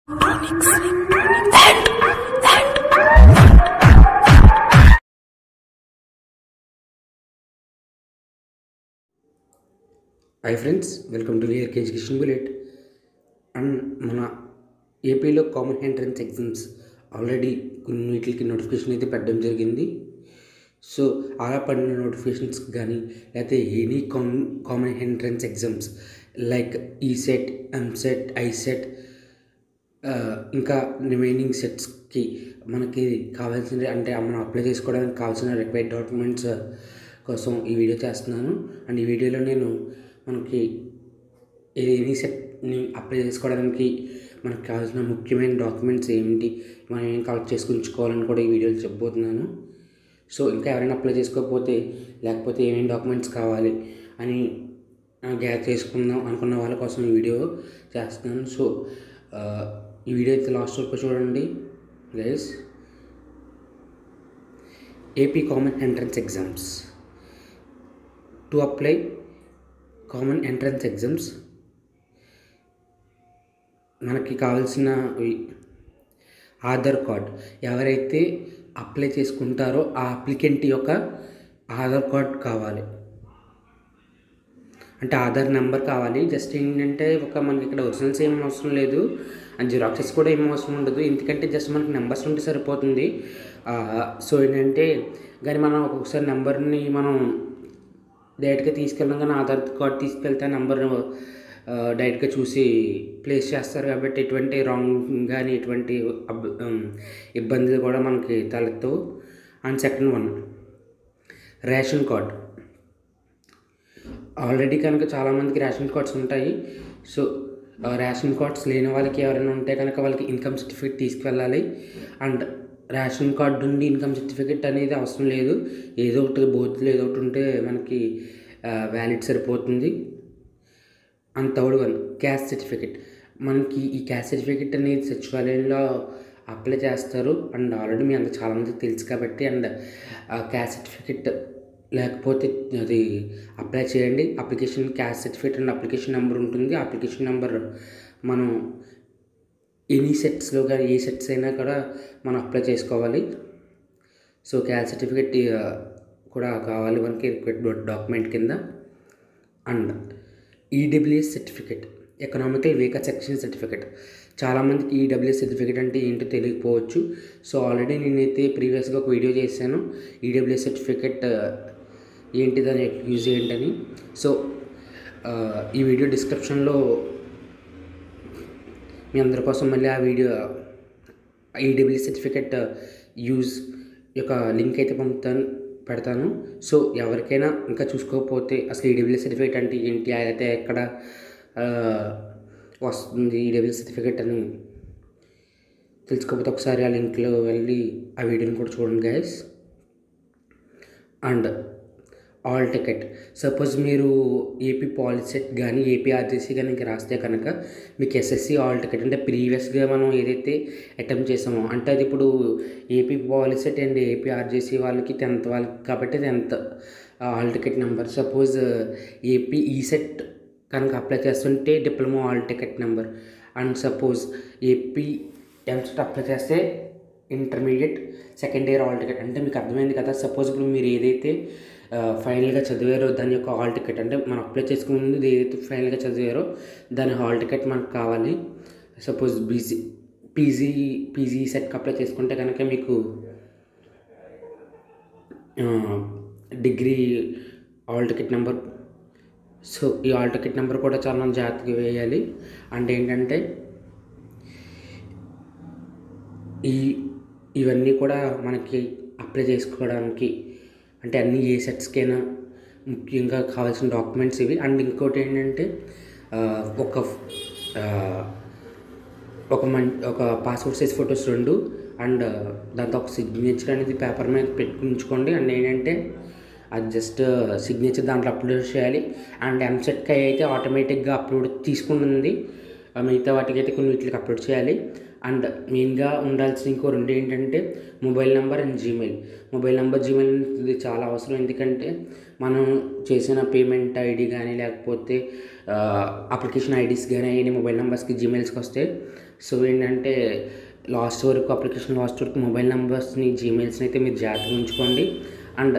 hi friends welcome to VR education bullet and మన ఏపీలో common entrance exams already కొన్ని వీటికి నోటిఫికేషన్ అయితే పెట్టడం జరిగింది సో అలా పడిన నోటిఫికేషన్స్ కానీ లేకపోతే any common common entrance exams like ECET EAMCET ICET ఇంకా రిమైనింగ్ సెట్స్కి మనకి కావాల్సిన అంటే మనం అప్లై చేసుకోవడానికి కావాల్సిన రిక్వైర్డ్ డాక్యుమెంట్స్ కోసం ఈ వీడియో చేస్తున్నాను అండ్ ఈ వీడియోలో నేను మనకి ఎనీ సెట్ని అప్లై చేసుకోవడానికి మనకు కావాల్సిన ముఖ్యమైన డాక్యుమెంట్స్ ఏమిటి మనం ఏం కలెక్ట్ చేసుకుని ఉంచుకోవాలని కూడా ఈ వీడియోలో చెప్పబోతున్నాను సో ఇంకా ఎవరైనా అప్లై చేసుకోకపోతే లేకపోతే ఏమేమి డాక్యుమెంట్స్ కావాలి అని గ్యాదర్ చేసుకుందాం అనుకున్న వాళ్ళ కోసం ఈ వీడియో చేస్తున్నాను సో ఈ వీడియో అయితే లాస్ట్ వరకు చూడండి guys AP common entrance exams to apply common entrance exams మనకి కావాల్సిన ఆధార్ కార్డ్ ఎవరైతే అప్లై చేసుకుంటారో ఆ అప్లికెంట్ యొక్క ఆధార్ కార్డ్ కావాలి అంటే ఆధార్ నెంబర్ కావాలి జస్ట్ ఏంటంటే ఒక మనకి ఇక్కడ ఒరిజినల్స్ ఏం అవసరం లేదు అండ్ జిరాక్సెస్ కూడా ఏం అవసరం ఉండదు ఎందుకంటే జస్ట్ మనకి నెంబర్స్ ఉంటే సరిపోతుంది సో ఏంటంటే కానీ మనం ఒక్కొక్కసారి నెంబర్ని మనం డైరెక్ట్గా తీసుకెళ్ళాం కానీ ఆధార్ కార్డ్ తీసుకెళ్తే నెంబర్ డైరెక్ట్గా చూసి ప్లేస్ చేస్తారు కాబట్టి ఎటువంటి రాంగ్ కానీ ఎటువంటి ఇబ్బందులు కూడా మనకి తలెత్తవు and second one ration card already కనుక చాలామందికి రేషన్ కార్డ్స్ ఉంటాయి సో రేషన్ కార్డ్స్ లేని వాళ్ళకి ఎవరైనా ఉంటే కనుక వాళ్ళకి ఇన్కమ్ సర్టిఫికేట్ తీసుకువెళ్ళాలి అండ్ రేషన్ కార్డు నుండి ఇన్కమ్ సర్టిఫికేట్ అనేది అవసరం లేదు ఏదో ఒకటి బోతులు ఏదో ఒకటి ఉంటే మనకి వ్యాలిడ్ సరిపోతుంది and third one caste certificate మనకి ఈ క్యాస్ట్ సర్టిఫికేట్ అనేది సచివాలయంలో అప్లై చేస్తారు అండ్ ఆల్రెడీ మీ అంత చాలామందికి తెలుసు కాబట్టి అండ్ క్యాస్ట్ సర్టిఫికేట్ లేకపోతే అది అప్లై చేయండి application caste certificate and application number ఉంటుంది అప్లికేషన్ నెంబర్ మనం ఎనీ సెట్స్లో కానీ ఏ సెట్స్ అయినా కూడా మనం అప్లై చేసుకోవాలి సో క్యాస్ట్ సర్టిఫికేట్ కూడా కావాలి మనకి రిక్వైర్డ్ డాక్యుమెంట్ కింద and EWS certificate economical weaker section certificate చాలామందికి ఈడబ్ల్యూఎస్ సర్టిఫికేట్ అంటే ఏంటో తెలియకపోవచ్చు సో ఆల్రెడీ నేనైతే ప్రీవియస్గా ఒక వీడియో చేశాను ఈడబ్ల్యూఎస్ సర్టిఫికేట్ ఏంటి దాని యూజ్ ఏంటని సో ఈ వీడియో డిస్క్రిప్షన్లో మీ అందరి కోసం మళ్ళీ ఆ వీడియో ఈడబ్ల్యూ సర్టిఫికెట్ యూజ్ యొక్క లింక్ అయితే పంపుతాను పెడతాను సో ఎవరికైనా ఇంకా చూసుకోకపోతే అసలు ఈడబ్ల్యూ సర్టిఫికేట్ అంటే ఏంటి అయితే ఎక్కడ వస్తుంది ఈడబ్ల్యూ సర్టిఫికేట్ అని తెలుసుకోకపోతే ఒకసారి ఆ లింక్లో వెళ్ళి ఆ వీడియోని కూడా చూడండి guys and hall ticket suppose మీరు ఏపీ పాలిసెట్ కానీ ఏపీ ఆర్జీసీ కానీ ఇంక రాస్తే కనుక మీకు ఎస్ఎస్సి ఆల్ టికెట్ అంటే ప్రీవియస్గా మనం ఏదైతే అటెంప్ట్ చేసామో అంటే అది ఇప్పుడు AP Polycet and AP RGC వాళ్ళకి టెన్త్ వాళ్ళకి కాబట్టి tenth hall ticket number suppose AP ECET కనుక అప్లై చేస్తుంటే diploma hall ticket number and suppose AP EAMCET apply చేస్తే intermediate second year hall ticket అంటే మీకు అర్థమైంది కదా సపోజ్ ఇప్పుడు మీరు ఏదైతే ఫైనల్గా చదివారో దాని యొక్క హాల్ టికెట్ అంటే మనం అప్లై చేసుకునే ముందు ఏదైతే ఫైనల్గా చదివారో దాని హాల్ టికెట్ మనకు కావాలి సపోజ్ బీసీ పీజీ పీజీ సెట్కి అప్లై చేసుకుంటే కనుక మీకు degree hall ticket number so ఈ హాల్ టికెట్ నెంబర్ కూడా చాలా జాగ్రత్తగా వేయాలి అంటే ఏంటంటే ఈ ఇవన్నీ కూడా మనకి అప్లై చేసుకోవడానికి అంటే అన్ని ఏ సెట్స్కైనా ముఖ్యంగా కావాల్సిన డాక్యుమెంట్స్ ఇవి అండ్ ఇంకోటి ఏంటంటే ఒక ఒక మం ఒక పాస్పోర్ట్ సైజ్ ఫొటోస్ రెండు అండ్ దాంతో ఒక సిగ్నేచర్ అనేది పేపర్ మీద పెట్టుకుంచుకోండి అండ్ ఏంటంటే అది జస్ట్ సిగ్నేచర్ దాంట్లో అప్లోడ్ చేయాలి అండ్ ఎంసెట్కి అయితే ఆటోమేటిక్గా అప్లోడ్ తీసుకుంటుంది మిగతా వాటికి అయితే కొన్ని వీటికి అప్లోడ్ చేయాలి అండ్ మెయిన్గా ఉండాల్సిన ఇంకో రెండు ఏంటంటే mobile number and Gmail mobile number Gmail ఇది చాలా అవసరం ఎందుకంటే మనం చేసిన పేమెంట్ ఐడి కానీ లేకపోతే అప్లికేషన్ ఐడీస్ కానీ అవన్నీ మొబైల్ నెంబర్స్కి జీమెయిల్స్కి వస్తే సో ఏంటంటే లాస్ట్ వరకు అప్లికేషన్ లాస్ట్ వరకు మొబైల్ నెంబర్స్ని జీమెయిల్స్ని అయితే మీరు జాగ్రత్తగా ఉంచుకోండి అండ్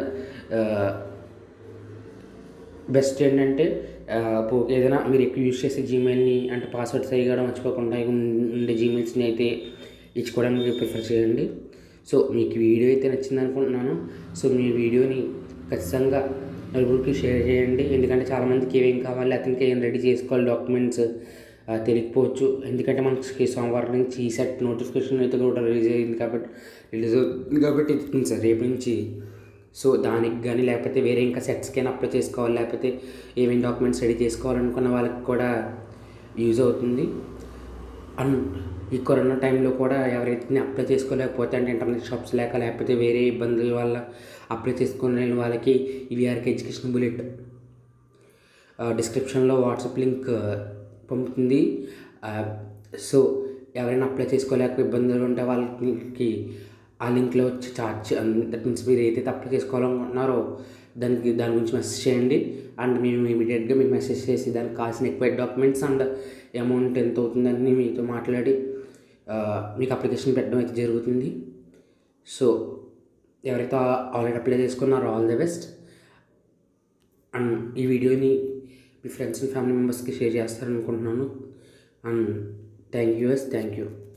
బెస్ట్ ఏంటంటే ఆ, పో- ఏదైనా మీరు ఎక్కువ యూజ్ చేసే జీమెయిల్ని అంటే పాస్వర్డ్ సరిగా మర్చిపోకుండా ఉం- ఉండే జీమెయిల్స్ని అయితే ఇచ్చుకోవడానికి ప్రిఫర్ చేయండి సో మీకు వీడియో అయితే నచ్చింది అనుకుంటున్నాను సో మీ వీడియోని ఖచ్చితంగా నలుగురికి షేర్ చేయండి ఎందుకంటే చాలామందికి ఏమేం కావాలి అతనికి ఏం రెడీ చేసుకోవాలి డాక్యుమెంట్స్ ఆ, తెలియకపోవచ్చు ఎందుకంటే మనకి సోమవారం నుంచి ఈ సెట్ నోటిఫికేషన్ అయితే కూడా రిలీజ్ అయింది కాబట్టి రిలీజ్ అవుతుంది కాబట్టి ఇది సార్ రేపు నుంచి సో దానికి కానీ లేకపోతే వేరే ఇంకా సెట్స్కైనా అప్లై చేసుకోవాలి లేకపోతే ఏమేమి డాక్యుమెంట్స్ రెడీ చేసుకోవాలనుకున్న వాళ్ళకి కూడా యూజ్ అవుతుంది అండ్ ఈ కరోనా టైంలో కూడా ఎవరైతే అప్లై చేసుకోలేకపోతే అంటే ఇంటర్నెట్ షాప్స్ లేక లేకపోతే వేరే ఇబ్బందుల వల్ల అప్లై చేసుకునే వాళ్ళకి ఈవీఆర్కి ఎడ్యుకేషన్ బుల్లెట్ డిస్క్రిప్షన్లో వాట్సాప్ లింక్ పంపుతుంది ఆ, సో ఎవరైనా అప్లై చేసుకోలేక ఇబ్బందులు ఉంటే వాళ్ళకి ఆ లింక్లో వచ్చి చార్జ్ దట్ మీన్స్ మీరు ఏదైతే అప్లై చేసుకోవాలనుకుంటున్నారో దానికి దాని గురించి మెసేజ్ చేయండి అండ్ మేము ఇమీడియట్గా మీకు మెసేజ్ చేసి దానికి కావాల్సిన ఎక్కువ డాక్యుమెంట్స్ అండ్ అమౌంట్ ఎంత అవుతుందని మీతో మాట్లాడి ఆ, మీకు అప్లికేషన్ పెట్టడం అయితే జరుగుతుంది సో ఎవరైతే ఆల్రెడీ అప్లై చేసుకున్నారో ఆల్ ది బెస్ట్ అండ్ ఈ వీడియోని మీ ఫ్రెండ్స్ అండ్ ఫ్యామిలీ మెంబర్స్కి షేర్ చేస్తారనుకుంటున్నాను and thank you yes thank you